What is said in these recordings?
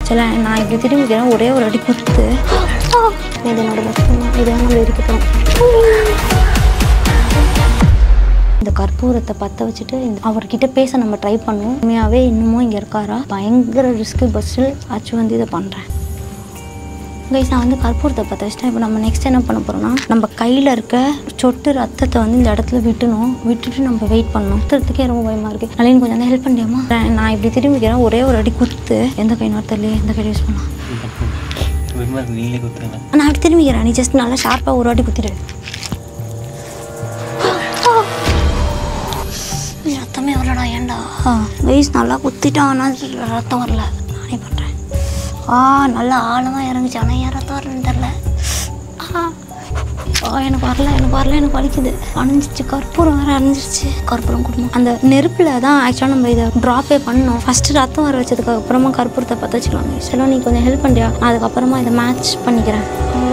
சில நான் இப்படி திரும்பிக்கிறேன் ஒரே ஒரு அடி கொடுத்து இது என்னோட கஷ்டம் தான் இதான் நம்ம இருக்க போகிறோம் இந்த கற்பூரத்தை பற்ற வச்சுட்டு இந்த அவர்கிட்ட பேச நம்ம ட்ரை பண்ணோம் உண்மையாகவே இன்னமும் இங்கே இருக்காரா பயங்கர ரிஸ்க்கு பஸ்ஸில் ஆச்சு வந்து இதை பண்ணுறேன் கைஸ் நான் வந்து கற்பூரத்தை பற்ற வச்சிட்டேன் இப்போ நம்ம நெக்ஸ்ட் என்ன பண்ண போகிறோம்னா நம்ம கையில் இருக்க சொட்டு ரத்தத்தை வந்து இந்த இடத்துல விட்டணும் விட்டுட்டு நம்ம வெயிட் பண்ணணும் ரத்தத்துக்கே ரொம்ப பயமாக இருக்குது நளின் கொஞ்சம் வந்து ஹெல்ப் பண்ணியாமா நான் இப்படி திரும்பிக்கிறேன் ஒரே ஒரு அடி குத்து எந்த கை நாட்டலே எந்த கை யூஸ் பண்ணலாம் விமர் நீங்களே குத்துங்க நான் அப்படி திரும்பிக்கிறேன் நீ ஜஸ்ட் நல்லா ஷார்ப்பாக ஒரு வாட்டி குத்திடு ரத்தமே வரலடா ஏன்டா வெயிஸ் நல்லா குத்திட்டான் ஆனால் ரத்தம் வரல நானே பண்ணுறேன் ஆ நல்லா ஆழமாக இறங்குச்சு ஆனால் ஏன் ரத்தம் வரலன்னு தெரில ஆ ஆ, எனக்கு வரல எனக்கு வரல எனக்கு வலிக்குது அணிஞ்சிச்சு கற்பூரம் வேற அணிஞ்சிருச்சு கற்பூரம் குடும்பம் அந்த நெருப்பில் தான் ஆக்சுவலாக நம்ம இதை ட்ராப்பே பண்ணோம் ஃபஸ்ட்டு ரத்தம் வர வச்சதுக்கு அப்புறமா கற்பூரத்தை பற்ற வச்சுக்கலாம் சரி நீ கொஞ்சம் ஹெல்ப் பண்ணுறியா நான் அதுக்கப்புறமா இதை மேட்ச் பண்ணிக்கிறேன்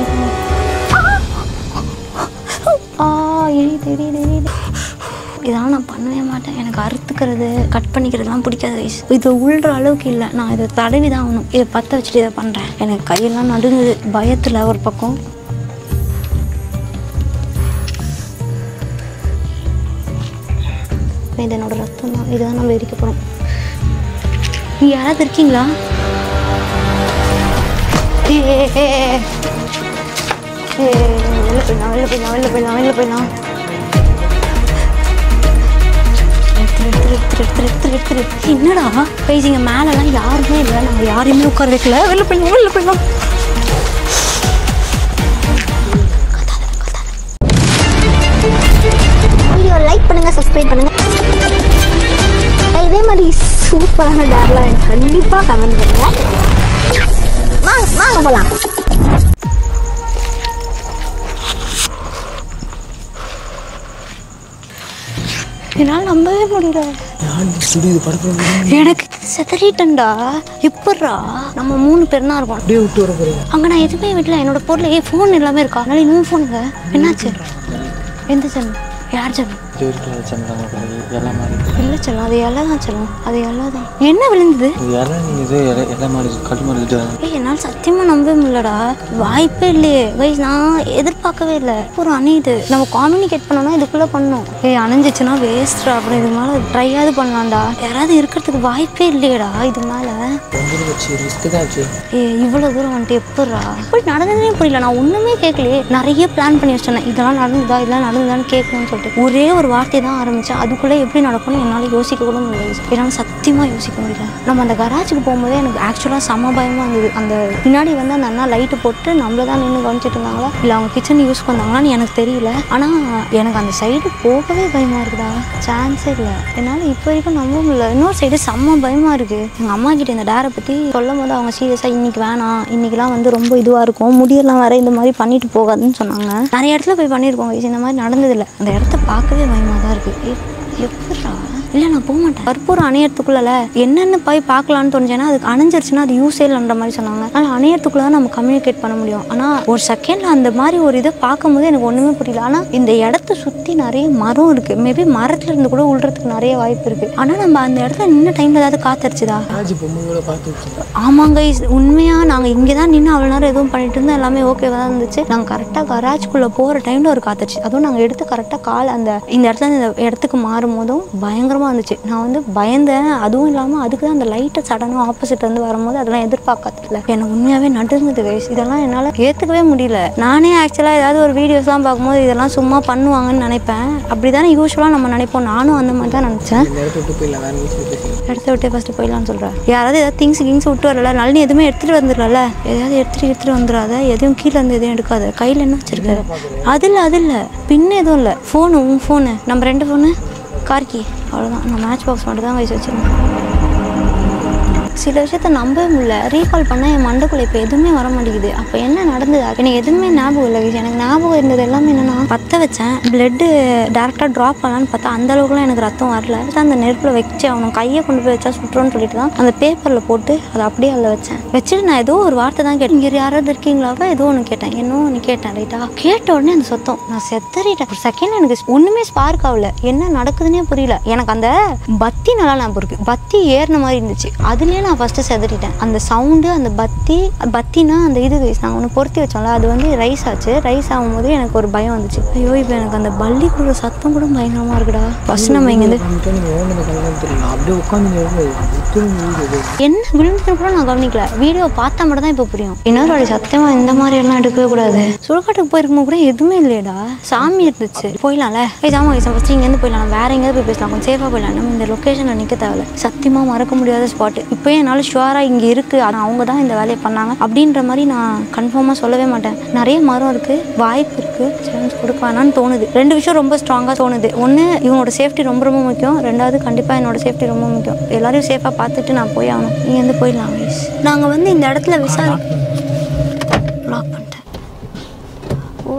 ஆ எரியுது எரியுது எரியுது இதெல்லாம் நான் பண்ணவே மாட்டேன் எனக்கு அறுத்துக்கிறது கட் பண்ணிக்கிறதுலாம் பிடிக்காது guys. இது உள்ற அளவுக்கு இல்லை நான் இதை தடவி தான் ஆகணும் இதை பற்ற வச்சுட்டு இதை பண்ணுறேன் எனக்கு கையெல்லாம் நடுங்குது பயத்தில் ஒரு பக்கம் இது என்னோட ரத்தம் தான் இதுதான் நம்ம எரிக்க போகிறோம் நீ யாராவது இருக்கீங்களா ஏ ஏ, ஏ, ஏ. ஏ, வெளில போயிடலாம் வெளில போயிடலாம் வெளில போயிடலாம் வெளில போயிடலாம் எடுத்துரு, எடுத்துரு, எடுத்துரு, எடுத்துரு, எடுத்துரு, எடுத்துரு. என்னடா கைஸ் இங்க மேலெல்லாம் யாருமே இல்லை நாங்கள் யாரையுமே உட்கார வைக்கல வெளில போயிடலாம் வெளில போயிடலாம் வீடியோ லைக் பண்ணுங்க சப்ஸ்கிரைப் பண்ணுங்க இதே மாதிரி சூப்பரான டேர்லாம் எனக்கு கண்டிப்பா கமெண்ட் பண்ணுங்க வாங்க வாங்க போலாம் என்னால் நம்பவே முடியல சுடுது படத்துல எனக்கு செதறிட்டேன்டா எப்பட்றா நம்ம மூணு பேர் தான் இருக்கோம் அப்படியே விட்டு வர போறீங்க அங்கே நான் எதுவுமே விடல என்னோட பொருள் ஏ ஃபோன் எல்லாமே இருக்கா அதனால இன்னும் ஃபோனுங்க என்னாச்சு எந்த செல் யார் செல் இது இருக்கிற சந்திரங்க பாருங்க எல்லாம் மாறி இல்லை செல்லம் அது இலை தான் செல்லம் அது இலை தான் என்ன விழுந்தது இது எல்லாம் நீங்கள் இது எல்லாம் எல்லாம் மாறி கட்டு மாறிட்டு ஏய் என்னால் சத்தியமாக நம்பவே முடியலடா வாய்ப்பே இல்லையே கைஸ் நான் எதிர்பார்க்கவே இல்லை ஒரு அணியுது நம்ம காம்யூனிகேட் பண்ணோம்னா இதுக்குள்ளே பண்ணணும் ஏய் அணைஞ்சிச்சுன்னா வேஸ்ட்ரா அப்புறம் இது மேலே ட்ரையாவது பண்ணலாம்டா யாராவது இருக்கிறதுக்கு வாய்ப்பே இல்லையேடா இது மேலே வந்து வச்சு ரிஸ்க் தான் ஆச்சு ஏ இவ்வளோ தூரம் வந்துட்டு எப்பட்றா இப்படி நடந்ததே புரியல நான் ஒன்றுமே கேட்கலையே நிறைய பிளான் பண்ணி வச்சிட்டேன் இதெல்லாம் நடந்ததா இதெல்லாம் நடந்ததான்னு கேட்கணும்னு சொல்லிட்டு ஒரே ஒரு வார்த்தை தான் ஆரம்பித்தேன் அதுக்குள்ளே எப்படி நடக்கும்னு என்னால் யோசிக்க கூட முடியல என்னால் சத்தியமாக யோசிக்க முடியல நம்ம அந்த கராஜுக்கு போகும்போதே எனக்கு ஆக்சுவலாக செம பயமாக இருந்தது அந்த பின்னாடி வந்து அந்த அண்ணா லைட்டு போட்டு நம்மள தான் நின்று கவனிச்சிட்டு இருந்தாங்களா இல்லை அவங்க கிச்சன் யூஸ் பண்ணாங்களான்னு எனக்கு தெரியல ஆனால் எனக்கு அந்த சைடு போகவே பயமாக இருக்குடா சான்ஸே இல்லை என்னால் இப்போ வரைக்கும் நம்ப முடியல இன்னொரு சைடு செம்ம பயமாக இருக்குது எங்கள் அம்மா கிட்ட இந்த டேரை பற்றி சொல்லும் போது அவங்க சீரியஸாக இன்னைக்கு வேணாம் இன்னைக்கெல்லாம் வந்து ரொம்ப இதுவாக இருக்கும் முடியெல்லாம் வேற இந்த மாதிரி பண்ணிட்டு போகாதுன்னு சொன்னாங்க நிறைய இடத்துல போய் பண்ணியிருக்கோம் guys. இந்த மாதிரி நடந்ததில்லை அந்த இடத்த பார்க்கவே பயமாக தான் இருக்குது எப்படா இல்லை நான் போக மாட்டேன் கற்பூரம் அணையறதுக்குள்ள என்னென்ன போய் பார்க்கலான்னு தோணுச்சுன்னா அதுக்கு அணைஞ்சிருச்சுன்னா அது யூஸே இல்லைன்ற மாதிரி சொன்னாங்க ஆனால் அணையறதுக்குள்ள தான் நம்ம கம்யூனிகேட் பண்ண முடியும் ஆனால் ஒரு செகண்டில் அந்த மாதிரி ஒரு இதை பார்க்கும்போது எனக்கு ஒன்றுமே புரியல ஆனால் இந்த இடத்த சுற்றி நிறைய மரம் இருக்குது மேபி மரத்துல இருந்து கூட உள்றதுக்கு நிறைய வாய்ப்பு இருக்குது ஆனால் நம்ம அந்த இடத்துல நின்ன டைமில் ஏதாவது காத்தடிச்சுதா ராஜ் பொம்மையோட பார்த்து வச்சு ஆமாங்க guys. உண்மையா நாங்கள் இங்கே தான் நின்று அவ்வளோ நேரம் எதுவும் பண்ணிட்டு இருந்தோம் எல்லாமே ஓகேவா தான் இருந்துச்சு நாங்கள் கரெக்டாக கராஜ்குள்ளே போகிற டைமில் ஒரு காத்துச்சு அதுவும் நாங்கள் எடுத்து கரெக்டாக கால் அந்த இந்த இடத்துல இருந்து இந்த இடத்துக்கு மாறும் போதும் பயங்கரமாக இருந்துச்சு நான் வந்து பயந்தேன் அதுவும் இல்லாமல் அதுக்கு தான் அந்த லைட்டை சடனாக ஆப்போசிட் வந்து வரும்போது அதெல்லாம் எதிர்பார்க்கறதில்ல எனக்கு உண்மையாகவே நடுங்குது கைஸ் இதெல்லாம் என்னால் ஏற்றுக்கவே முடியல நானே ஆக்சுவலாக ஏதாவது ஒரு வீடியோஸ்லாம் பார்க்கும்போது இதெல்லாம் சும்மா பண்ணுவாங்கன்னு நினைப்பேன் அப்படி தானே யூஸ்வலாக நம்ம நினைப்போம் நானும் அந்த மாதிரி தான் நினச்சேன் இந்த இடத்த விட்டு போயிடலாம் வேறு வீட்டில் பேசுகிறேன் இடத்த விட்டே ஃபஸ்ட்டு போயிடலாம்னு சொல்கிறேன் யாராவது ஏதாவது திங்ஸ் கிங்ஸ் விட்டு வரல நளினி எதுவுமே எடுத்துகிட்டு வந்துடல எதாவது எடுத்துகிட்டு எடுத்துகிட்டு வந்துடாத எதையும் கீழே இருந்து எதையும் எடுக்காத கையில் என்ன வச்சிருக்க அது இல்லை அது இல்லை பின் எதுவும் இல்லை ஃபோனு உன் ஃபோனு நம்ம ரெண்டு ஃபோனு கார்கி அவ்வளோதான் நான் மேட்ச் பாக்ஸ் மட்டும் தான் வயசு வச்சிருந்தேன் சில விஷயத்த நம்பவே முடியல ரீகால் பண்ண என் மண்டைக்குள்ள இப்போ எதுவுமே வர மாட்டேங்குது அப்போ என்ன நடந்தது எனக்கு எதுவுமே ஞாபகம் இல்லை guys. எனக்கு ஞாபகம் இருந்தது எல்லாமே என்னன்னா பற்ற வச்சேன் பிளட்டு டேரெக்டாக ட்ராப் பண்ணலான்னு பார்த்தா அந்த அளவுக்குலாம் எனக்கு ரத்தம் வரல தான் அந்த நெருப்பில் வச்சு அவனும் கையை கொண்டு போய் வச்சா சுட்டுறோன்னு சொல்லிட்டு தான் அந்த பேப்பரில் போட்டு அதை அப்படியே அதில் வச்சேன் வச்சுட்டு நான் ஏதோ ஒரு வார்த்தை தான் கேட்டேன் இங்கே யாராவது இருக்கீங்களாவா ஏதோ ஒன்று கேட்டேன் என்ன ஒன்று கேட்டேன் ரைட்டா கேட்ட உடனே அந்த சத்தம் நான் செத்தறிட்டேன் ஒரு செகண்ட் எனக்கு ஒன்றுமே ஸ்பார்க் ஆகல என்ன நடக்குதுன்னே புரியல எனக்கு அந்த பத்தி நல்லா ஞாபகம் இருக்கு பத்தி ஏறின மாதிரி இருந்துச்சு அதுலேயே நான் ஃபஸ்ட்டு செதறிட்டேன் அந்த சவுண்டு அந்த பத்தி பத்தினா அந்த இது நாங்கள் ஒன்று பொருத்தி வச்சோம்ல அது வந்து ரைஸ் ஆச்சு ரைஸ் ஆகும்போது எனக்கு ஒரு பயம் வந்துச்சு ஐயோ இப்போ எனக்கு அந்த பள்ளி கூட சத்தம் கூட பயங்கரமாக இருக்குடா ஃபஸ்ட் நம்ம இங்கேருந்து வந்துட்டு நீங்கள் ஓடுனது கல்யாணம் தெரியல அப்படியே உட்காந்து வீடு என்ன விழுந்தது கூட நான் கவனிக்கல வீடியோ பார்த்தா மட்டும் தான் இப்போ புரியும் இன்னொரு வாடி சத்தியமா இந்த மாதிரி எல்லாம் எடுக்கவே கூடாது சுடுகாட்டுக்கு போயிருக்கும் கூட எதுவுமே இல்லையடா சாமி இருந்துச்சு போயிடலாம்ல ஏய் சாமா ஃபஸ்ட்டு இங்கேருந்து போயிடலாம் வேற எங்கேயாவது போய் பேசலாம் கொஞ்சம் சேஃபாக போயிடலாம் நம்ம இந்த லொக்கேஷனில் நிற்க தேவையில்ல சத்தியமாக மறக்க முடியாத ஸ்பாட் இப்போயே என்னால் ஷுவராக இங்கே இருக்குது ஆனால் அவங்க தான் இந்த வேலையை பண்ணாங்க அப்படின்ற மாதிரி நான் கன்ஃபார்மாக சொல்லவே மாட்டேன் நிறைய மரம் இருக்குது வாய்ப்பு இருக்குது சான்ஸ் கொடுக்க வேணாம்னு தோணுது ரெண்டு விஷயம் ரொம்ப ஸ்ட்ராங்காக தோணுது ஒன்று இவங்களோட சேஃப்டி ரொம்ப ரொம்ப முக்கியம் ரெண்டாவது கண்டிப்பாக என்னோட சேஃப்டி ரொம்ப முக்கியம் எல்லாரையும் சேஃபாக பார்த்துட்டு நான் போய் ஆகணும் இங்கேருந்து போயிடலாம் கைஸ் நாங்கள் வந்து இந்த இடத்துல விசாரி லாக் பண்ணிட்டேன் ஓ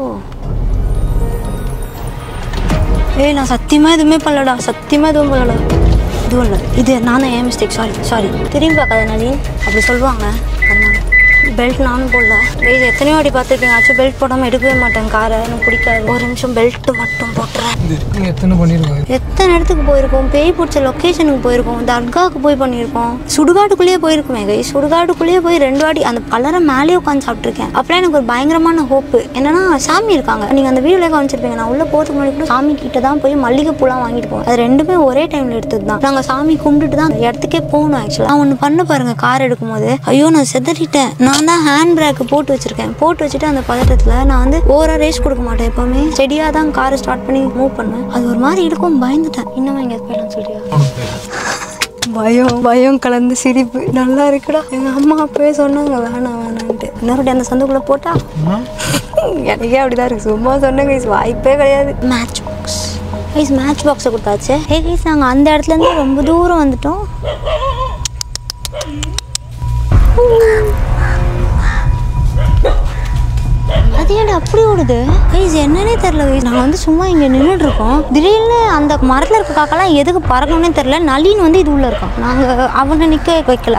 ஏய் நான் சத்தியமாக எதுவுமே பண்ணலடா சத்தியமாக எதுவும் பண்ணலடா இதுவும் இல்லை இது நான் ஏன் மிஸ்டேக் சாரி சாரி திரும்பி பார்க்காத நளின் அப்படி சொல்லுவாங்க அதனால பெல்ட் நானும் போடல வெயிட் எத்தனையோ வாட்டி பார்த்துருக்கீங்க ஆச்சும் பெல்ட் போடாமல் எடுக்கவே மாட்டேன் காரை எனக்கு பிடிக்காது ஒரு நிமிஷம் பெல்ட் மட்டும் போட்டுறேன் இது இருக்குங்க எத்தனை பண்ணியிருக்காங்க எத்தனை இடத்துக்கு போயிருக்கோம் பேய் பிடிச்ச லொக்கேஷனுக்கு போயிருக்கோம் தர்காவுக்கு போய் பண்ணியிருக்கோம் சுடுகாட்டுக்குள்ளேயே போயிருக்குமே கை சுடுகாட்டுக்குள்ளேயே போய் ரெண்டு வாட்டி அந்த கலரை மேலேயே உட்காந்து சாப்பிட்ருக்கேன் அப்பலாம் எனக்கு ஒரு பயங்கரமான ஹோப்பு என்னன்னா சாமி இருக்காங்க நீங்கள் அந்த வீடியோல காமிச்சிருப்பீங்க நான் உள்ள போகிறதுக்கு முன்னாடி கூட சாமி கிட்ட தான் போய் மல்லிகைப்பூலாம் வாங்கிட்டு போவோம் அது ரெண்டுமே ஒரே டைமில் எடுத்தது தான் நாங்கள் சாமி கும்பிட்டுட்டு தான் அந்த இடத்துக்கே போகணும் ஆக்சுவலாக நான் ஒன்று பண்ண பாருங்க கார் எடுக்கும்போது ஐயோ நான் செதறிட்டேன் நான் தான் ஹேண்ட் பிரேக்கு போட்டு வச்சிருக்கேன் போட்டு வச்சுட்டு அந்த பதட்டத்தில் நான் வந்து ஓவராக ரேஸ் கொடுக்க மாட்டேன் எப்போவுமே ஸ்டெடியாக தான் காரை ஸ்டார்ட் பண்ணி மூவ் பண்ணுவேன் அது ஒரு மாதிரி இருக்கும் பயந்துட்டேன் இன்னும் எங்கேயாவது போயிடலாம் சொல்லியா பயம் பயம் கலந்து சிரிப்பு நல்லா இருக்குடா எங்க அம்மா அப்பவே சொன்னாங்க வேணாம் வேணான்ட்டு இன்னொரு அந்த சந்துக்குள்ள போட்டா எனக்கே அப்படிதான் இருக்கு சும்மா சொன்னேன் கைஸ் வாய்ப்பே கிடையாது மேட்ச் பாக்ஸ் கைஸ் மேட்ச் பாக்ஸை கொடுத்தாச்சு ஹே கைஸ் நாங்கள் அந்த இடத்துல இருந்து ரொம்ப தூரம் வந்துட்டோம் அது ஏன்டா அப்படி ஓடுது கைஸ் என்னன்னே தெரில கைஸ் நாங்கள் வந்து சும்மா இங்கே நின்றுட்டு இருக்கோம் திடீர்னு அந்த மரத்தில் இருக்க காக்கெல்லாம் எதுக்கு பறக்கணும்னே தெரில நளின் வந்து இது உள்ளே இருக்கான் நாங்கள் அவனை நிற்க வைக்கல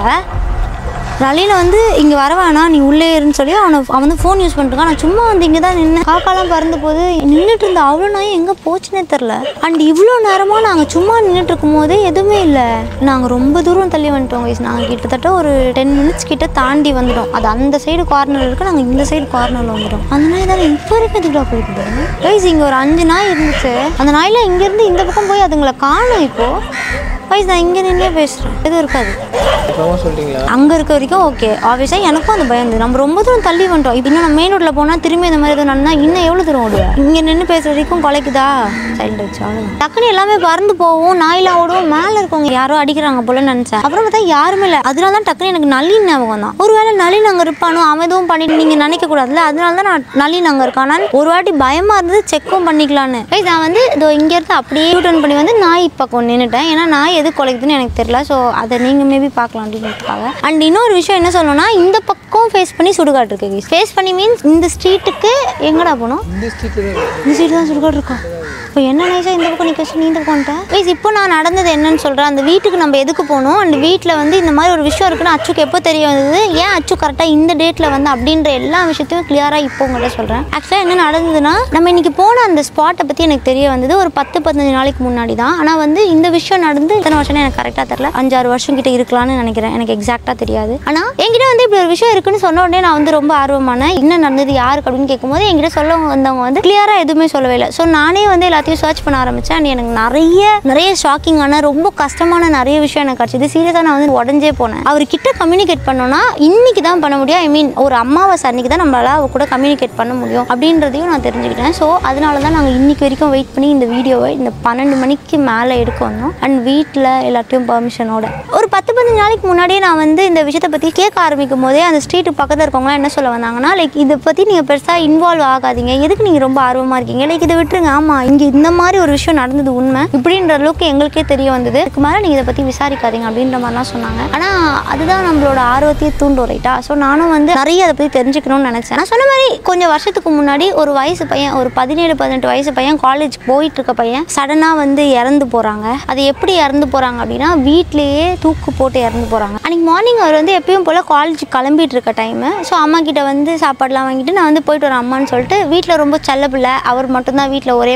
நளின வந்து இங்கே வர வேணாம் நீ உள்ளே இருன்னு சொல்லி அவனை அவன் வந்து ஃபோன் யூஸ் பண்ணிருக்கான் நான் சும்மா வந்து இங்கே தான் நின்று காக்காலாம் பறந்து போது நின்றுட்டு இருந்த அவ்வளோ நாய் எங்கே போச்சுன்னே தெரில அண்ட் இவ்வளோ நேரமாக நாங்கள் சும்மா நின்றுட்டு இருக்கும் போதே எதுவுமே இல்லை நாங்கள் ரொம்ப தூரம் தள்ளி வந்துட்டோம் கைஸ் நாங்கள் கிட்டத்தட்ட ஒரு டென் மினிட்ஸ் கிட்ட தாண்டி வந்துட்டோம் அது அந்த சைடு கார்னர் இருக்கு நாங்கள் இந்த சைடு கார்னரில் வந்துட்டோம் அந்த நாய் தானே இப்போ வரைக்கும் எதுக்குடா போயிட்டு கைஸ் இங்கே ஒரு அஞ்சு நாய் இருந்துச்சு அந்த நாயில் இங்கேருந்து இந்த பக்கம் போய் அதுங்களை காணும் இப்போது கைஸ் நான் இங்கே நின்னே பேசுகிறேன் எதுவும் இருக்காது அப்புறமா சொல்லிட்டீங்களா அங்கே இருக்க வரைக்கும் ஓகே ஆப்வியஸாக எனக்கும் அந்த பயம் இருந்தது நம்ம ரொம்ப தூரம் தள்ளி வந்துட்டோம் இப்போ இன்னும் நம்ம மெயின் ரோட்டில் போனால் திரும்பி இந்த மாதிரி எதுவும் நடந்தா இன்னும் எவ்வளோ தூரம் ஓடுவேன் இங்கே நின்று பேசுகிற வரைக்கும் குலைக்குதா சைல்டு வச்சு அவ்வளோ டக்குன்னு எல்லாமே பறந்து போவோம் நாயிலாம் ஓடும் மேலே இருக்கவங்க யாரோ அடிக்கிறாங்க போலன்னு நினச்சேன் அப்புறம் பார்த்தா யாருமே இல்லை அதனால தான் டக்குன்னு எனக்கு நளின் ஞாபகம் தான் ஒருவேளை நளின் அங்கே இருப்பானோ அவன் எதுவும் பண்ணிட்டு நீங்கள் நினைக்க கூடாதுல்ல அதனால தான் நான் நளின் அங்கே இருக்கானா ஒரு வாட்டி பயமாக இருந்தது செக்கும் பண்ணிக்கலான்னு Guys, நான் வந்து இதோ இங்கேருந்து அப்படியே யூட்டர்ன் பண்ணி வந்து நாய் பக்கம் நின்றுட்டேன் ஏன்னா நாய் எது குலைக்குதுன்னு எனக்கு தெரியல ஸோ அதை நீங்கள் மேபி பார்க்கலாம் அப்படின்றதுக்காக அண்ட் இன்னொரு விஷயம் என்ன சொல்லணும்னா இந்த பக்கம் ஃபேஸ் பண்ணி சுடுகாடு இருக்கு ஃபேஸ் பண்ணி மீன்ஸ் இந்த ஸ்ட்ரீட்டுக்கு எங்கடா போகணும் இந்த ஸ்ட்ரீட்டில் தான் இருக்கு. இந்த சைடு தான் சுடுகாடு இருக்கும் இப்போ என்ன நைஸாக இந்த பக்கம் நிற்க வச்சு நீ இந்த பக்கம் வந்துட்டேன் ப்ளீஸ் இப்போ நான் நடந்தது என்னன்னு சொல்கிறேன் அந்த வீட்டுக்கு நம்ம எதுக்கு போகணும் அந்த வீட்டில் வந்து இந்த மாதிரி ஒரு விஷயம் இருக்குன்னு அச்சுக்கு எப்போ தெரிய வந்தது ஏன் அச்சு கரெக்டாக இந்த டேட்டில் வந்து அப்படின்ற எல்லா விஷயத்தையும் கிளியராக இப்போ உங்கள்கிட்ட சொல்கிறேன் ஆக்சுவலாக என்ன நடந்ததுன்னா நம்ம இன்னைக்கு போன அந்த ஸ்பாட்டை பற்றி எனக்கு தெரிய வந்தது ஒரு பத்து பதினஞ்சு நாளைக்கு முன்னாடி தான் ஆனால் வந்து இந்த விஷயம் நடந்து இத்தனை வருஷம் எனக்கு கரெக்டாக தெரியல அஞ்சாறு வருஷம் கிட்ட இருக்கலாம்னு நினைக்கிறேன் எனக்கு எக்ஸாக்டாக தெரியாது ஆனால் என்கிட்ட வந்து இப்படி ஒரு விஷயம் இருக்குன்னு சொன்ன உடனே நான் வந்து ரொம்ப ஆர்வமானேன் என்ன நடந்தது யாருக்கு அப்படின்னு கேட்கும்போது என்கிட்ட சொல்ல வந்தவங்க வந்து கிளியராக எதுவுமே சொல்லவே இல்லை ஸோ நானே வந்து எல்லாத்தையும் சர்ச் பண்ண ஆரம்பித்தேன் and எனக்கு நிறைய நிறைய ஷாக்கிங்கான ரொம்ப கஷ்டமான நிறைய விஷயம் எனக்கு கிடச்சிது சீரியஸாக நான் வந்து உடஞ்சே போனேன் அவர்கிட்ட கம்யூனிகேட் பண்ணோன்னா இன்னைக்கு தான் பண்ண முடியும் ஐ மீன் ஒரு அம்மாவாசை அன்னைக்கு தான் நம்மளால அவர் கூட கம்யூனிகேட் பண்ண முடியும் அப்படின்றதையும் நான் தெரிஞ்சுக்கிட்டேன் ஸோ அதனால தான் நாங்கள் இன்னைக்கு வரைக்கும் வெயிட் பண்ணி இந்த வீடியோவை இந்த பன்னெண்டு மணிக்கு மேலே எடுக்க வந்தோம் அண்ட் வீட்டில் எல்லாத்தையும் பர்மிஷனோட ஒரு பத்து பதினஞ்சு நாளைக்கு முன்னாடியே நான் வந்து இந்த விஷயத்தை பற்றி கேட்க ஆரம்பிக்கும் போதே அந்த ஸ்ட்ரீட்டுக்கு பக்கத்தில் இருக்கவங்களாம் என்ன சொல்ல வந்தாங்கன்னா லைக் இதை பற்றி நீங்கள் பெருசாக இன்வால்வ் ஆகாதீங்க எதுக்கு நீங்கள் ரொம்ப ஆர்வமாக இருக்கீங்க லைக் இதை விட்டுருங்க ஆமாம் இங்கே இந்த மாதிரி ஒரு விஷயம் நடந்தது உண்மை இப்படின்ற அளவுக்கு எங்களுக்கே தெரிய வந்தது இதுக்கு மேலே நீங்கள் இதை பற்றி விசாரிக்காதீங்க அப்படின்ற மாதிரிலாம் சொன்னாங்க ஆனால் அதுதான் நம்மளோட ஆர்வத்தையே தூண்டும் ரைட்டா ஸோ நானும் வந்து நிறைய அதை பற்றி தெரிஞ்சுக்கணும்னு நினச்சேன் நான் சொன்ன மாதிரி கொஞ்சம் வருஷத்துக்கு முன்னாடி ஒரு வயசு பையன் ஒரு பதினேழு பதினெட்டு வயசு பையன் காலேஜ் போயிட்டு இருக்க பையன் சடனாக வந்து இறந்து போகிறாங்க அது எப்படி இறந்து போகிறாங்க அப்படின்னா வீட்லேயே தூக்கு போட்டு இறந்து போகிறாங்க அன்றைக்கி மார்னிங் அவர் வந்து எப்பயும் போல் காலேஜ் கிளம்பிட்டு இருக்க டைமு ஸோ அம்மா கிட்ட வந்து சாப்பாடுலாம் வாங்கிட்டு நான் வந்து போயிட்டு வரேன் அம்மான்னு சொல்லிட்டு வீட்டில் ரொம்ப செல்ல பிள்ளை அவர் மட்டும்தான் வீட்டில் ஒரே பையன்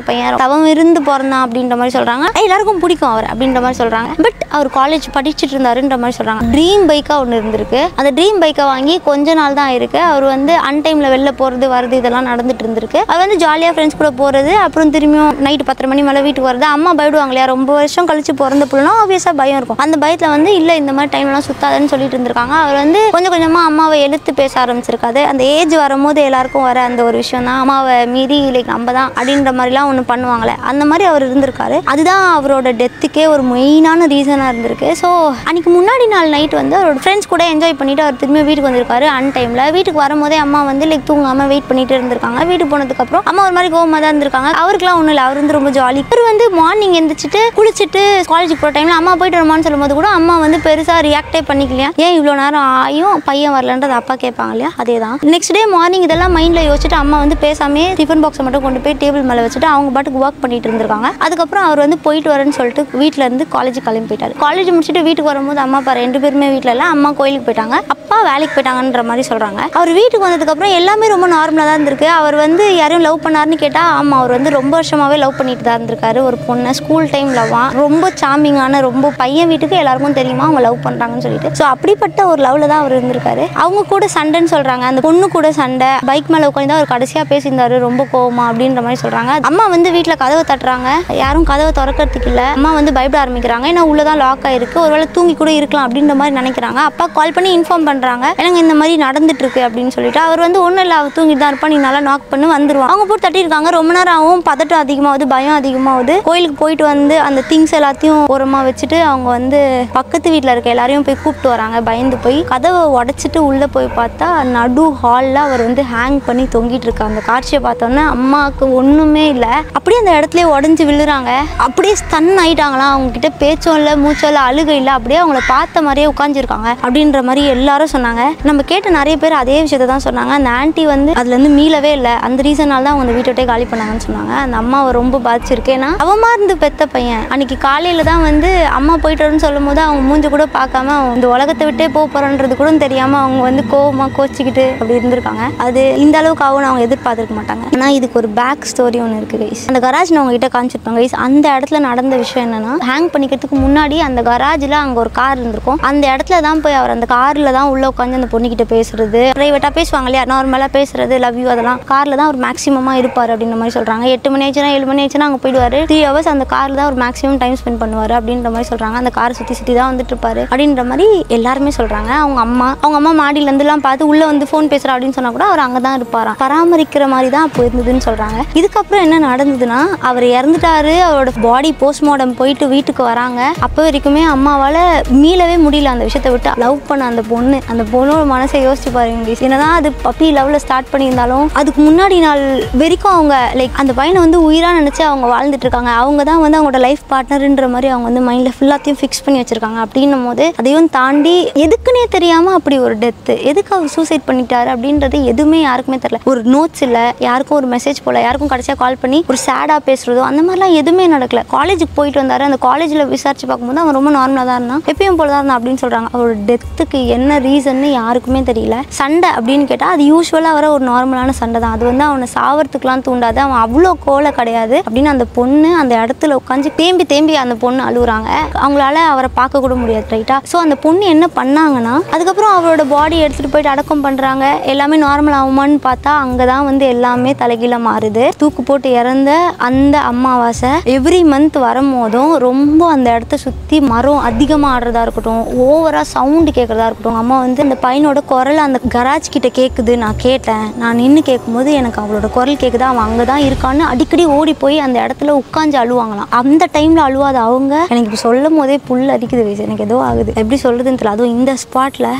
தவம் இருந்து பிறந்தான் அப்படின்ற மாதிரி சொல்கிறாங்க எல்லாருக்கும் பிடிக்கும் அவர் அப்படின்ற மாதிரி சொல்கிறாங்க பட் அவர் காலேஜ் படிச்சுட்டு இருந்தாருன்ற மாதிரி சொல்கிறாங்க ட்ரீம் பைக்காக ஒன்று இருந்திருக்கு அந்த ட்ரீம் பைக்கை வாங்கி கொஞ்ச நாள் தான் இருக்கு அவர் வந்து அன்டைமில் வெளில போகிறது வரது இதெல்லாம் நடந்துட்டு இருந்திருக்கு அவர் வந்து ஜாலியாக ஃப்ரெண்ட்ஸ் கூட போகிறது அப்புறம் திரும்பியும் நைட்டு பத்தரை மணி மேலே வீட்டுக்கு வரது அம்மா பயப்படுவாங்க இல்லையா ரொம்ப வருஷம் கழிச்சு பிறந்த பிள்ளைனா ஆப்வியஸாக பயம் இருக்கும் அந்த பயத்தில் வந்து இல்லை இந்த மாதிரி டைம்லாம் சுத்தாதுன்னு சொல்லிட்டு இருந்திருக்காங்க அவர் வந்து கொஞ்சம் கொஞ்சமாக அம்மாவை எழுத்து பேச ஆரம்பிச்சிருக்காது அந்த ஏஜ் வரும்போது எல்லாருக்கும் வர அந்த ஒரு விஷயம் தான் அம்மாவை மீறி லைக் நம்ம தான் அப்படின்ற மாதிரிலாம் ஒன்று பண்ணுவாங்களே அந்த மாதிரி அவர் இருந்திருக்காரு அதுதான் அவரோட டெத்துக்கே ஒரு மெயினான ரீசனாக இருந்திருக்கு ஸோ அன்னைக்கு முன்னாடி நாள் நைட் வந்து அவரோட ஃப்ரெண்ட்ஸ் கூட என்ஜாய் பண்ணிட்டு அவர் திரும்பி வீட்டுக்கு வந்திருக்காரு அன் டைமில் வீட்டுக்கு வரும்போதே அம்மா வந்து லைக் தூங்காமல் வெயிட் பண்ணிட்டு இருந்திருக்காங்க வீட்டுக்கு போனதுக்கப்புறம் அம்மா ஒரு மாதிரி கோவமாக தான் இருந்திருக்காங்க அவருக்குலாம் ஒன்றும் இல்லை அவர் வந்து ரொம்ப ஜாலி இவர் வந்து மார்னிங் எந்திரிச்சிட்டு குளிச்சுட்டு காலேஜுக்கு போகிற டைமில் அம்மா போயிட்டு வருமான்னு சொல்லும்போது கூட அம்மா வந்து பெருசாக ரியாக்டே பண்ணிக்கலையா ஏன் இவ்வளோ நேரம் ஆயும் பையன் வரலன்றது அப்பா கேட்பாங்க இல்லையா அதே தான் நெக்ஸ்ட் டே மார்னிங் இதெல்லாம் மைண்டில் யோசிச்சுட்டு அம்மா வந்து பேசாமே டிஃபன் பாக்ஸை மட்டும் கொண்டு போய் டேபிள் மேலே வச்சுட்டு அவங்க பாட்டுக்கு ஒர்க் பண்ணிட்டு இருந்திருக்காங்க அதுக்கப்புறம் அவர் வந்து போயிட்டு வரேன்னு சொல்லிட்டு வீட்டில் இருந்து காலேஜ் கிளம்பி போயிட்டாரு காலேஜ் முடிச்சுட்டு வீட்டுக்கு வரும்போது அம்மா அப்பா ரெண்டு பேருமே வீட்டில் இல்லை அம்மா கோயிலுக்கு போயிட்டாங்க அப்பா வேலைக்கு போயிட்டாங்கன்ற மாதிரி சொல்கிறாங்க அவர் வீட்டுக்கு வந்ததுக்கப்புறம் எல்லாமே ரொம்ப நார்மலாக தான் இருந்திருக்கு அவர் வந்து யாரையும் லவ் பண்ணாருன்னு கேட்டால் ஆமாம் அவர் வந்து ரொம்ப வருஷமாகவே லவ் பண்ணிட்டு தான் இருந்திருக்காரு ஒரு பொண்ணை ஸ்கூல் டைம் லவ்வா ரொம்ப சாமிங்கான ரொம்ப பையன் வீட்டுக்கு எல்லாருக்கும் தெரியுமா அவங்க லவ் பண்ணுறாங்கன்னு சொல்லிட்டு ஸோ அப்படிப்பட்ட ஒரு லவ்வில் தான் அவர் இருந்திருக்காரு அவங்க கூட சண்டைன்னு சொல்கிறாங்க அந்த பொண்ணு கூட சண்டை பைக் மேலே உட்காந்து அவர் கடைசியாக பேசியிருந்தாரு ரொம்ப கோவமா அப்படின்ற மாதிரி சொல்கிறாங்க அம்மா வந்து வீட்டில் கதவை தட்டுறாங்க யாரும் கதவை திறக்கிறதுக்கு இல்லை அம்மா வந்து பயப்பட ஆரம்பிக்கிறாங்க ஏன்னா உள்ளதான் லாக் ஆயிருக்கு ஒருவேளை தூங்கி கூட இருக்கலாம் அப்படின்ற மாதிரி நினைக்கிறாங்க அப்பா கால் பண்ணி இன்ஃபார்ம் பண்ணுறாங்க எனக்கு இந்த மாதிரி நடந்துட்டு இருக்கு அப்படின்னு சொல்லிட்டு அவர் வந்து ஒன்றும் இல்லை அவர் தூங்கிட்டு தான் இருப்பா நீ நல்லா நாக் பண்ணி வந்துருவான் அவங்க போட்டு தட்டியிருக்காங்க ரொம்ப நேரம் ஆகும் பதட்டம் அதிகமாகுது பயம் அதிகமாகுது கோயிலுக்கு போயிட்டு வந்து அந்த திங்ஸ் எல்லாத்தையும் ஓரமாக வச்சுட்டு அவங்க வந்து பக்கத்து வீட்டில் இருக்க எல்லாரையும் போய் கூப்பிட்டு வராங்க பயந்து போய் கதவை உடச்சிட்டு உள்ளே போய் பார்த்தா நடு ஹாலில் அவர் வந்து ஹேங் பண்ணி தொங்கிட்டு இருக்க அந்த காட்சியை பார்த்தோன்னே அம்மாவுக்கு ஒன்றுமே இல்லை அப்படியே அந்த இடத்துல உடஞ்சி விழுறாங்க அப்படியே ஸ்டன் ஆயிட்டாங்களாம் அவங்க கிட்ட பேச்சும் இல்லை மூச்சும் இல்லை அழுகை இல்லை அப்படியே அவங்கள பார்த்த மாதிரியே உட்காந்துருக்காங்க அப்படின்ற மாதிரி எல்லாரும் சொன்னாங்க நம்ம கேட்ட நிறைய பேர் அதே விஷயத்த தான் சொன்னாங்க அந்த ஆன்ட்டி வந்து அதுலேருந்து மீளவே இல்லை அந்த ரீசனால தான் அவங்க அந்த வீட்டை விட்டே காலி பண்ணாங்கன்னு சொன்னாங்க அந்த அம்மாவை ரொம்ப பாதிச்சிருக்கு ஏன்னா அவமா இருந்து பெத்த பையன் அன்னைக்கு காலையில தான் வந்து அம்மா போயிட்டாருன்னு சொல்லும் போது அவங்க மூஞ்சி கூட பார்க்காம அவங்க இந்த உலகத்தை விட்டே போக போறன்றது கூட தெரியாம அவங்க வந்து கோவமா கோச்சிக்கிட்டு அப்படி இருந்திருக்காங்க அது இந்த அளவுக்கு ஆகும்னு அவங்க எதிர்பார்த்திருக்க மாட்டாங்க ஆனா இதுக்கு ஒரு பேக் ஸ்டோரி ஒன்று இருக்கு கைஸ் அந்த கராஜ் நான் உங்ககிட்ட காமிச்சிருப்பாங்க கைஸ் அந்த இடத்துல நடந்த விஷயம் என்னன்னா ஹேங் பண்ணிக்கிறதுக்கு முன்னாடி அந்த கராஜில் அங்கே ஒரு கார் இருந்திருக்கும் அந்த இடத்துல தான் போய் அவர் அந்த காரில் தான் உள்ள உட்காந்து அந்த பொண்ணுகிட்ட பேசுறது ப்ரைவேட்டாக பேசுவாங்க இல்லையா நார்மலாக பேசுறது லவ் யூ அதெல்லாம் காரில் தான் அவர் மேக்ஸிமமாக இருப்பார் அப்படின்ற மாதிரி சொல்கிறாங்க எட்டு மணி ஆச்சுன்னா ஏழு மணி ஆச்சுன்னா அங்கே போயிடுவார் த்ரீ ஹவர்ஸ் அந்த காரில் தான் ஒரு மேக்ஸிமம் டைம் ஸ்பெண்ட் பண்ணுவார் அப்படின்ற மாதிரி சொல்கிறாங்க அந்த காரை சுற்றி சுற்றி தான் வந்துட்டு இருப்பாரு அப்படின்ற மாதிரி எல்லாருமே சொல்கிறாங்க அவங்க அம்மா அவங்க அம்மா மாடியிலேருந்துலாம் பார்த்து உள்ளே வந்து ஃபோன் பேசுகிறா அப்படின்னு சொன்னால் கூட அவர் அங்கே தான் இருப்பாராம் பராமரிக்கிற மாதிரி தான் அப்போ இருந்ததுன்னு சொல்கிறாங்க இதுக்கப்புறம் என்ன நடந்ததுன்னா அவர் இறந்துட்டாரு அவரோட பாடி போஸ்ட்மார்ட்டம் போயிட்டு வீட்டுக்கு வராங்க அப்போ வரைக்குமே அம்மாவால் மீளவே முடியல அந்த விஷயத்தை விட்டு லவ் பண்ண அந்த பொண்ணு அந்த பொண்ணோட மனசை யோசிச்சு பாருங்க guys. என்னதான் அது பப்பி லவ்ல ஸ்டார்ட் பண்ணியிருந்தாலும் அதுக்கு முன்னாடி நாள் வரைக்கும் அவங்க லைக் அந்த பையனை வந்து உயிராக நினச்சி அவங்க வாழ்ந்துட்டு இருக்காங்க அவங்க தான் வந்து அவங்களோட லைஃப் பார்ட்னர்ன்ற மாதிரி அவங்க வந்து மைண்டில் ஃபுல்லாத்தையும் ஃபிக்ஸ் பண்ணி வச்சிருக்காங்க அப்படின்னும் போது அதையும் தாண்டி எதுக்குன்னே தெரியாமல் அப்படி ஒரு டெத்து எதுக்கு அவர் சூசைட் பண்ணிட்டாரு அப்படின்றது எதுவுமே யாருக்குமே தெரியல ஒரு நோட்ஸ் இல்லை யாருக்கும் ஒரு மெசேஜ் போல யாருக்கும் கடைசியாக கால் பண்ணி ஒரு சேடாக பேசுறதோ அந்த மாதிரிலாம் எதுவுமே நடக்கல காலேஜுக்கு போயிட்டு வந்தாரு அந்த காலேஜில் விசாரிச்சு பார்க்கும்போது அவன் ரொம்ப நார்மலாக தான் இருந்தான் எப்பயும் போல தான் இருந்தான் அப்படின்னு சொல்கிறாங்க அவரோட டெத்துக்கு என்ன ரீசன்னு யாருக்குமே தெரியல சண்டை அப்படின்னு கேட்டால் அது யூஸ்வலாக வர ஒரு நார்மலான சண்டை தான் அது வந்து அவனை சாவறதுக்குலாம் தூண்டாது அவன் அவ்வளோ கோலை கிடையாது அப்படின்னு அந்த பொண்ணு அந்த இடத்துல உட்காந்து தேம்பி தேம்பி அந்த பொண்ணு அழுகுறாங்க அவங்களால அவரை பார்க்க கூட முடியாது ரைட்டா ஸோ அந்த பொண்ணு என்ன பண்ணாங்கன்னா அதுக்கப்புறம் அவரோட பாடி எடுத்துகிட்டு போயிட்டு அடக்கம் பண்ணுறாங்க எல்லாமே நார்மல் ஆகுமான்னு பார்த்தா அங்கே தான் வந்து எல்லாமே தலைகீழ மாறுது தூக்கு போட்டு இறந்த அந்த அமாவாசை எவ்ரி மந்த் வரும்போதும் ரொம்ப அந்த இடத்த சுற்றி மரம் அதிகமாக ஆடுறதா இருக்கட்டும் ஓவராக சவுண்டு கேட்குறதா இருக்கட்டும் அம்மா வந்து அந்த பையனோட குரல் அந்த கராஜ் கிட்ட கேட்குது நான் கேட்டேன் நான் நின்று கேட்கும்போது எனக்கு அவளோட குரல் கேட்குது அவன் அங்கே தான் இருக்கான்னு அடிக்கடி ஓடி போய் அந்த இடத்துல உட்காந்து அழுவாங்களாம் அந்த டைமில் அழுவாத அவங்க எனக்கு இப்போ சொல்லும் போதே புல் அரிக்குது வயசு எனக்கு ஏதோ ஆகுது எப்படி சொல்கிறதுன்னு தெரியல அதுவும் இந்த ஸ்பாட்டில்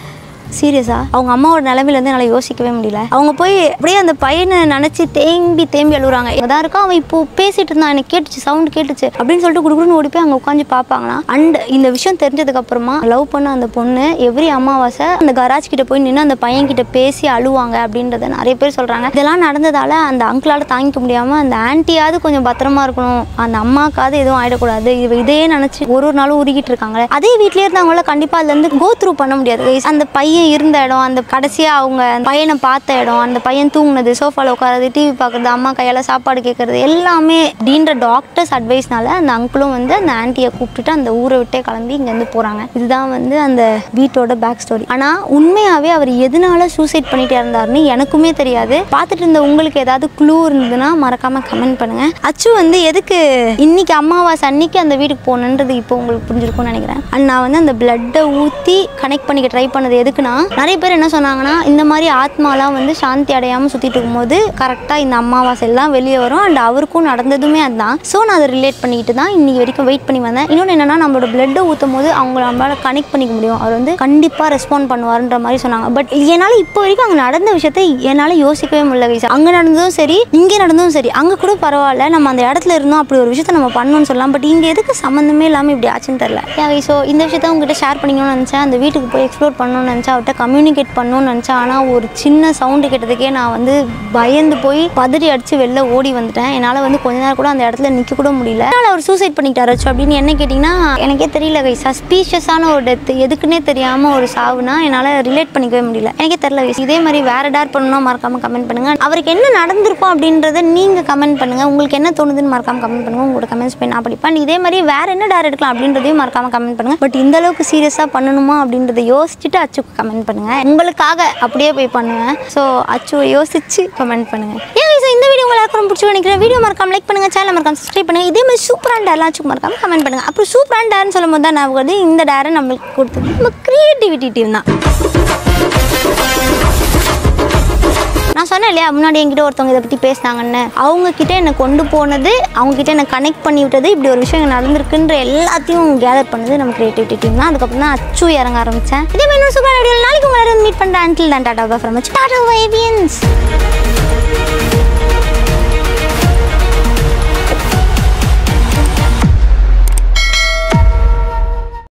சீரியஸா அவங்க அம்மாவோட நிலைமையிலேருந்து என்னால் யோசிக்கவே முடியல அவங்க போய் அப்படியே அந்த பையனை நினச்சி தேம்பி தேம்பி அழுகுறாங்க அதான் இருக்கா அவன் இப்போ பேசிட்டு இருந்தான் எனக்கு கேட்டுச்சு சவுண்ட் கேட்டுச்சு அப்படின்னு சொல்லிட்டு குடுக்குன்னு ஓடி போய் அங்கே உட்காந்து பார்ப்பாங்களாம் அண்ட் இந்த விஷயம் தெரிஞ்சதுக்கு அப்புறமா லவ் பண்ண அந்த பொண்ணு எவ்ரி அமாவாசை அந்த கராஜ் கிட்ட போய் நின்று அந்த பையன் கிட்ட பேசி அழுவாங்க அப்படின்றத நிறைய பேர் சொல்றாங்க இதெல்லாம் நடந்ததால அந்த அங்கிளால தாங்கிக்க முடியாம அந்த ஆன்ட்டியாவது கொஞ்சம் பத்திரமா இருக்கணும் அந்த அம்மாக்காவது எதுவும் ஆயிடக்கூடாது இவ இதையே நினைச்சு ஒரு ஒரு நாளும் உருகிட்டு இருக்காங்க அதே வீட்லயே இருந்தவங்களால கண்டிப்பா அதுல இருந்து கோ த்ரூ பண்ண முடியாது guys. அந்த பையன் பையன் இருந்த இடம் அந்த கடைசியாக அவங்க அந்த பையனை பார்த்த இடம் அந்த பையன் தூங்குனது சோஃபாவில் உட்காரது டிவி பார்க்குறது அம்மா கையால் சாப்பாடு கேட்குறது எல்லாமே அப்படின்ற டாக்டர்ஸ் அட்வைஸ்னால அந்த அங்கிளும் வந்து அந்த ஆன்ட்டியை கூப்பிட்டுட்டு அந்த ஊரை விட்டே கிளம்பி இங்கேருந்து போகிறாங்க இதுதான் வந்து அந்த வீட்டோட பேக் ஸ்டோரி ஆனால் உண்மையாகவே அவர் எதனால சூசைட் பண்ணிட்டு இருந்தாருன்னு எனக்குமே தெரியாது பார்த்துட்டு இருந்த உங்களுக்கு ஏதாவது க்ளூ இருந்ததுன்னா மறக்காமல் கமெண்ட் பண்ணுங்கள் அச்சு வந்து எதுக்கு இன்னைக்கு அமாவாசை அன்னைக்கு அந்த வீட்டுக்கு போகணுன்றது இப்போ உங்களுக்கு புரிஞ்சிருக்கும்னு நினைக்கிறேன் அண்ட் நான் வந்து அந்த பிளட்டை ஊற்றி கனெக்ட் பண்ணிக்க ட்ரை பண்ணது எதுக்குன்னா நிறைய பேர் என்ன சொன்னாங்கன்னா இந்த மாதிரி ஆத்மாலாம் வந்து சாந்தி அடையாமல் சுற்றிட்டு இருக்கும்போது கரெக்டாக இந்த அமாவாசை எல்லாம் வெளியே வரும் அண்ட் அவருக்கும் நடந்ததுமே அதுதான் ஸோ நான் அதை ரிலேட் பண்ணிக்கிட்டு தான் இன்னைக்கு வரைக்கும் வெயிட் பண்ணி வந்தேன் இன்னொன்று என்னன்னா நம்மளோட பிளட்டை ஊற்றும் போது அவங்க நம்மளால கனெக்ட் பண்ணிக்க முடியும் அவர் வந்து கண்டிப்பாக ரெஸ்பாண்ட் பண்ணுவாருன்ற மாதிரி சொன்னாங்க பட் என்னால் இப்போ வரைக்கும் அங்கே நடந்த விஷயத்தை என்னால் யோசிக்கவே முடியல கைஸ் அங்கே நடந்ததும் சரி இங்கே நடந்ததும் சரி அங்கே கூட பரவாயில்ல நம்ம அந்த இடத்துல இருந்தோம் அப்படி ஒரு விஷயத்தை நம்ம பண்ணணும்னு சொல்லலாம் பட் இங்கே எதுக்கு சம்மந்தமே இல்லாமல் இப்படி ஆச்சுன்னு தெரில யா ஸோ இந்த விஷயத்த உங்ககிட்ட ஷேர் பண்ணிக்கணும்னு நினச்சேன் அந்த வீட்டுக்கு போய் எக்ஸ்ப்ளோர் பண்ணணும்னு நினச்சேன் அவர்கிட்ட கம்யூனிகேட் பண்ணணும்னு நினச்சேன் ஆனால் ஒரு சின்ன சவுண்டு கேட்டதுக்கே நான் வந்து பயந்து போய் பதறி அடித்து வெளில ஓடி வந்துட்டேன் என்னால் வந்து கொஞ்ச நேரம் கூட அந்த இடத்துல நிற்க கூட முடியல அதனால் அவர் சூசைட் பண்ணிக்கிட்டாராச்சு அப்படின்னு என்ன கேட்டிங்கன்னா எனக்கே தெரியல கை சஸ்பீஷியஸான ஒரு டெத் எதுக்குன்னே தெரியாமல் ஒரு சாவுனா என்னால் ரிலேட் பண்ணிக்கவே முடியல எனக்கே தெரியல guys. இதே மாதிரி வேறு டேர் பண்ணணும்னா மறக்காமல் கமெண்ட் பண்ணுங்கள் அவருக்கு என்ன நடந்திருக்கும் அப்படின்றத நீங்கள் கமெண்ட் பண்ணுங்கள் உங்களுக்கு என்ன தோணுதுன்னு மறக்காமல் கமெண்ட் பண்ணுங்கள் உங்களோட கமெண்ட்ஸ் போய் நான் படிப்பேன் இதே மாதிரி வேறு என்ன டேர் எடுக்கலாம் அப்படின்றதையும் மறக்காமல் கமெண்ட் பண்ணுங்கள் பட் இந்த அளவுக்கு சீரியஸாக பண்ணணுமா அப்படின்றத யோசிச்சுட்டு அச்சுக்கு கமெண்ட் பண்ணுங்கள் உங்களுக்காக அப்படியே போய் பண்ணுவேன் ஸோ அச்சுவை யோசிச்சு கமெண்ட் பண்ணுங்கள் ஏன் guys, இந்த வீடியோ உங்களுக்கு ரொம்ப பிடிச்சி நினைக்கிறேன் வீடியோ மறக்காம லைக் பண்ணுங்கள் சேனல் மறக்காம சப்ஸ்கிரைப் பண்ணுங்கள் இதே மாதிரி சூப்பரான டேர்லாம் அச்சுக்கு மறக்காம கமெண்ட் பண்ணுங்கள் அப்புறம் சூப்பரான டேர்னு சொல்லும் போது தான் நான் வந்து இந்த டேரை நம்மளுக்கு கொடுத்தது நம்ம க்ரியேட்டிவிட்டி டீம் தான் நான் சொன்னேன் இல்லையா முன்னாடி என்கிட்ட ஒருத்தவங்க இதை பற்றி பேசினாங்கன்னு அவங்க கிட்ட என்னை கொண்டு போனது அவங்க கிட்ட என்னை கனெக்ட் பண்ணி விட்டது இப்படி ஒரு விஷயம் இங்க நடந்திருக்குன்ற எல்லாத்தையும் கேதர் பண்ணது நம்ம கிரியேட்டிவிட்டி டீம் தான் அதுக்கப்புறம் தான் அச்சு இறங்க ஆரம்பித்தேன் இதே மாதிரி இன்னொரு சூப்பரான வீடியோ நாளைக்கு உங்களை மீட் பண்ணுறேன் அன்டில் தான் டாட்டா ஃப்ரம் டாட்டா வைபியன்ஸ்